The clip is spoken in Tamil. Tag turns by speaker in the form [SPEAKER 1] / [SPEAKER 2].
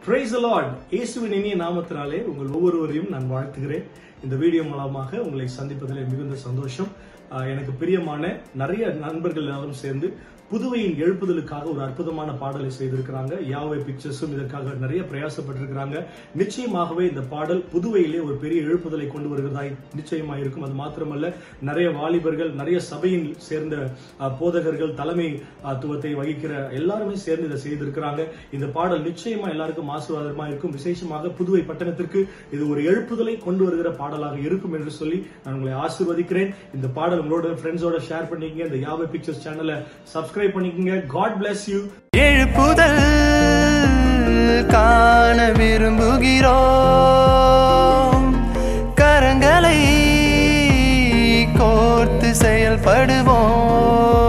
[SPEAKER 1] பிரைஸ் லார்ட் இயேசுவின் இனிய நாமத்தினாலே உங்கள் ஒவ்வொருவரையும் நான் வாழ்த்துகிறேன் இந்த வீடியோ மூலமாக உங்களை சந்திப்பதில் மிகுந்த சந்தோஷம் ஆஹ் எனக்கு பிரியமான நிறைய நண்பர்கள் எல்லாரும் சேர்ந்து புதுவையின் எழுப்புதலுக்காக ஒரு அற்புதமான பாடலை செய்திருக்கிறாங்க யாவை பிக்சர்ஸும் இதற்காக நிறைய பிரயாசப்பட்டிருக்கிறாங்க நிச்சயமாகவே இந்த பாடல் புதுவையிலே ஒரு பெரிய எழுப்புதலை கொண்டு வருகிறதாய் நிச்சயமா இருக்கும் அது மாத்திரமல்ல நிறைய வாலிபர்கள் நிறைய சபையின் சேர்ந்த ஆஹ், போதகர்கள் தலைமை ஆஹ், துவத்தை வகிக்கிற எல்லாருமே சேர்ந்து இதை செய்திருக்கிறாங்க இந்த பாடல் நிச்சயமா எல்லாருக்கும் ஆசீர்வாதமா இருக்கும் விசேஷமாக புதுவை பட்டணத்திற்கு இது ஒரு எழுப்புதலை கொண்டு வருகிற பாடலாக இருக்கும் என்று சொல்லி நான் உங்களை ஆசீர்வதிக்கிறேன் இந்த பாடல் உங்களோட ஃப்ரெண்ட்ஸோட ஷேர் பண்ணிக்கங்க இந்த யாவை பிக்சர்ஸ் சேனலை சப்ஸ்கிரைப் பண்ணிக்கங்க காட் bless யூ
[SPEAKER 2] எழுப்புதல் காண விரும்புகிறோம் கரங்களை கோர்த்து செயல்படுவோம்